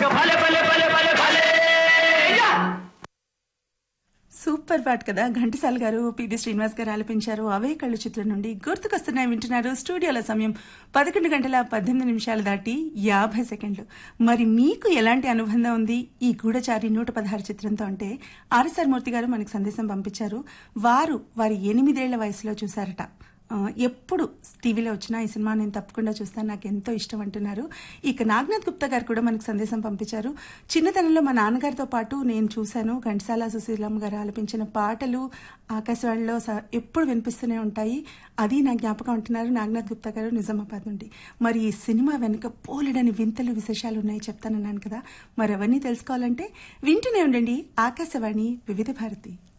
ఇక భలే భలే భలే భలే భలే యా! సూపర్ పాట్ కదా ఘంటసాల గారు పిబి శ్రీనివాస్ గారు ఆలపించారు అవే కళ్ళు చిత్రం నుండి గుర్తుకొస్తున్నాయి వింటున్నారు స్టూడియోల సమయం పదకొండు గంటల పద్దెనిమిది నిమిషాలు దాటి యాభై సెకండ్లు మరి మీకు ఎలాంటి అనుబంధం ఉంది ఈ గూఢచారి నూట పదహారు చిత్రంతో అంటే ఆర్ఎస్ఆర్ మూర్తి గారు మనకు సందేశం పంపించారు వారు వారి ఎనిమిదేళ్ల వయసులో చూశారట ఆ, ఎప్పుడు టీవీలో వచ్చినా ఈ సినిమా నేను తప్పకుండా చూస్తాను నాకు ఎంతో ఇష్టం అంటున్నారు ఇక నాగనాథ్ గుప్తా గారు కూడా మనకు సందేశం పంపించారు చిన్నతనంలో మా నాన్నగారితో పాటు నేను చూశాను ఘంటసాల సుశీలం గారు ఆలపించిన పాటలు ఆకాశవాణిలో స- ఎప్పుడు వినిపిస్తూనే ఉంటాయి అది నా జ్ఞాపకం అంటున్నారు నాగనాథ్ గుప్తా గారు నిజామాబాద్ నుండి మరి ఈ సినిమా వెనుక పోలెడని వింతలు విశేషాలు ఉన్నాయి చెప్తానన్నాను కదా మరి అవన్నీ తెలుసుకోవాలంటే వింటూనే ఉండండి ఆకాశవాణి వివిధ భారతి